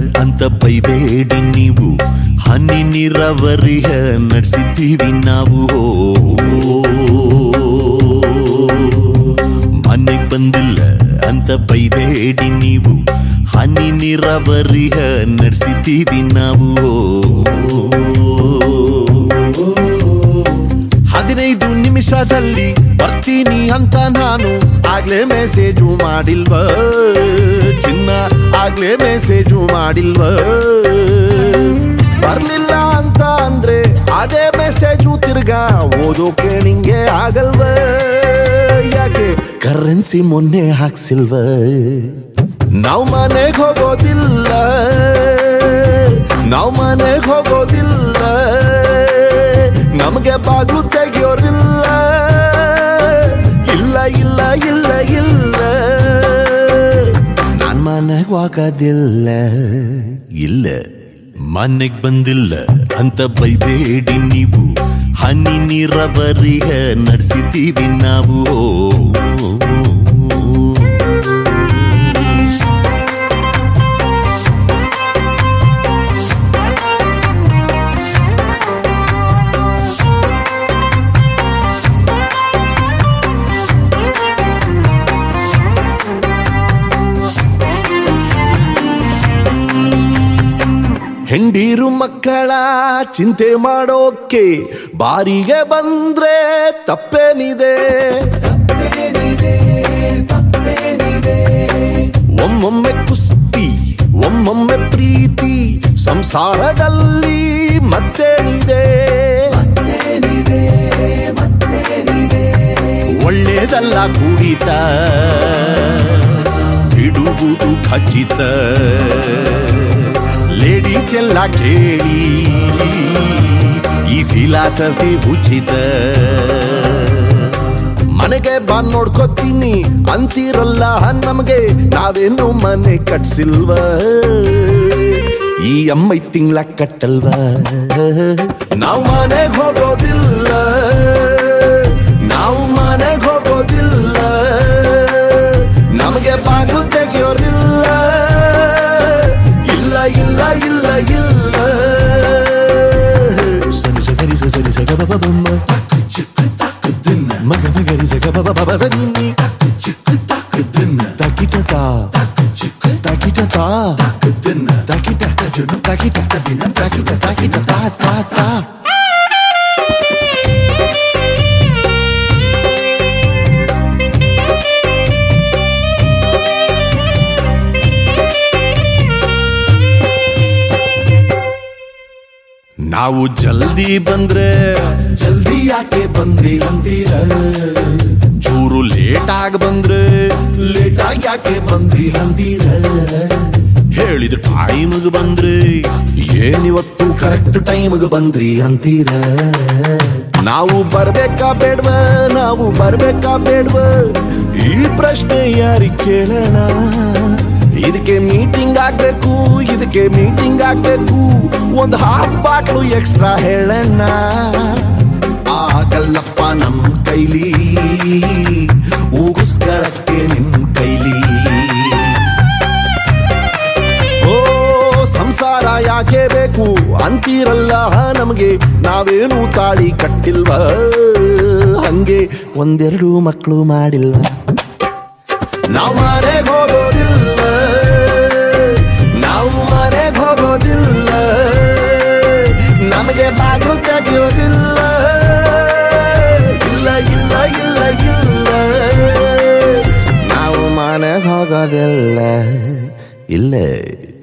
ಅಂತ ಬೈಬೇಡಿ ನೀವು ಹನಿ ನೀರಾವರಿಯ ನಡೆಸಿದ್ದೀವಿ ನಾವು ಮನೆಗ್ ಬಂದಿಲ್ಲ ಅಂತ ಬೈಬೇಡಿ ನೀವು ಹನಿ ನೀರಾವರಿಯ ನಡೆಸಿದ್ದೀವಿ ನಾವು ಹದಿನೈದು ನಿಮಿಷದಲ್ಲಿ ಬರ್ತೀನಿ ಅಂತ ನಾನು ಆಗ್ಲೇ ಮೆಸೇಜು ಮಾಡಿಲ್ವ ಚಿನ್ನ ಆಗ್ಲೇ ಮೆಸೇಜು ಮಾಡಿಲ್ವ ಬರ್ಲಿಲ್ಲ ಅಂತ ಅಂದ್ರೆ ಅದೇ ಮೆಸೇಜು ತಿರ್ಗಾ ಓದೋಕೆ ನಿಂಗೆ ಆಗಲ್ವ ಯಾಕೆ ಕರೆನ್ಸಿ ಮೊನ್ನೆ ಹಾಕ್ಸಿಲ್ವ ನಾವು ಮನೆಗೆ ಹೋಗೋದಿಲ್ಲ ನಾವು ಮನೆಗೆ ಹೋಗೋದಿಲ್ಲ ನಮಗೆ ಬಾಗ್ಲು ತೆಗಿಯೋರಿಲ್ಲ ಇಲ್ಲ ಇಲ್ಲ ಇಲ್ಲ ಇಲ್ಲ ನಾನ್ ಮನೆಗೆ ಹೋಗೋದಿಲ್ಲ ಇಲ್ಲ ಮನೆಗ್ ಬಂದಿಲ್ಲ ಅಂತ ಬೈಬೇಡಿ ನೀವು ಹನಿ ನೀರಾವರಿಯ ನಡೆಸಿದ್ದೀವಿ ನಾವು ಹೆಂಡೀರು ಮಕ್ಕಳ ಚಿಂತೆ ಮಾಡೋಕೆ ಬಾರಿಗೆ ಬಂದ್ರೆ ತಪ್ಪೇನಿದೆ ಒಮ್ಮೊಮ್ಮೆ ಕುಸ್ತಿ ಒಮ್ಮೊಮ್ಮೆ ಪ್ರೀತಿ ಸಂಸಾರದಲ್ಲಿ ಮತ್ತೇನಿದೆ ಒಳ್ಳೇದಲ್ಲ ಕುಡಿತ ಬಿಡುವುದು ಖಚಿತ ಲೇಡೀಸ್ ಎಲ್ಲ ಕೇಳಿ ಈ ಫಿಲಾಸಫಿ ಉಚಿತ ಮನೆಗೆ ಬಂದ್ ನೋಡ್ಕೋತೀನಿ ಅಂತಿರಲ್ಲ ನಮಗೆ ನಾವೇನು ಮನೆ ಕಟ್ಸಿಲ್ವ ಈ ಅಮ್ಮೈ ತಿಂಗಳ ಕಟ್ಟಲ್ವ ನಾವು ಮನೆಗೆ ಹೋಗೋದಿಲ್ಲ ನಾವು ಮನೆಗೆ ಹೋಗೋದಿಲ್ಲ ನಮಗೆ ಬಾಗಿಲು ತೆಗಿಯೋರಿಲ್ಲ ಇಲ್ಲ ಇಲ್ಲ ಇಲ್ಲ ಇಲ್ಲ ಸರಿ ಸಗರಿ ಸರಿ ಸಗ ಬಬ ಬಮ್ಮ ಮಗ ಮಗರಿ ಸಗ ಬಬ ಬಬ ಸನ್ನಿ ತಕಿಟ ತಾ ತಕಿಟ ತಾ ತಕಿಟ ತಕಿಟ ತಕಿಟ ತಕಿಟ ತಾ ತಾ ತಾ ನಾವು ಜಲ್ದಿ ಬಂದ್ರೆ ಜಲ್ದಿ ಯಾಕೆ ಬಂದ್ರಿ ಅಂತೀರ ಚೂರು ಲೇಟ್ ಆಗಿ ಬಂದ್ರೆ ಲೇಟ್ ಆಗಿ ಯಾಕೆ ಬಂದ್ರಿ ಅಂತೀರ ಹೇಳಿದ ಟೈಮ್ಗೆ ಬಂದ್ರೆ ಏನಿವತ್ತು ಕರೆಕ್ಟ್ ಟೈಮ್ಗೆ ಬಂದ್ರಿ ಅಂತೀರ ನಾವು ಬರ್ಬೇಕಾ ಬೇಡ್ವ ನಾವು ಬರ್ಬೇಕಾ ಬೇಡ್ವ ಈ ಪ್ರಶ್ನೆ ಯಾರಿಗೆ ಕೇಳೋಣ ಇದಕ್ಕೆ ಮೀಟಿಂಗ್ ಆಗ್ಬೇಕು ಇದಕ್ಕೆ ಮೀಟಿಂಗ್ ಆಗ್ಬೇಕು ಒಂದು ಹಾಫ್ ಬಾಟ್ಲು ಎಕ್ಸ್ಟ್ರಾ ಹೇಳಣ್ಣ ಆಗಲ್ಲಪ್ಪ ನಮ್ ಕೈಲಿ ಊಗಿಸ್ಕೊಳಕ್ಕೆ ನಿಮ್ ಕೈಲಿ ಓ ಸಂಸಾರ ಯಾಕೆ ಬೇಕು ಅಂತೀರಲ್ಲ ನಮಗೆ ನಾವೇನು ತಾಳಿ ಕಟ್ಟಿಲ್ವ ಹಂಗೆ ಒಂದೆರಡು ಮಕ್ಕಳು ಮಾಡಿಲ್ವ ನಾವು ಮನೆಗೆ ಹೋಗೋದಿಲ್ಲ ನಾವು ಮನೆಗೆ ಹೋಗೋದಿಲ್ಲ ನಮಗೆ ಬಾಗಿಲು ತೆಗೆಯೋದಿಲ್ಲ ಇಲ್ಲ ಇಲ್ಲ ಇಲ್ಲ ಇಲ್ಲ ನಾವು ಮನೆಗೆ ಹೋಗೋದಿಲ್ಲ ಇಲ್ಲ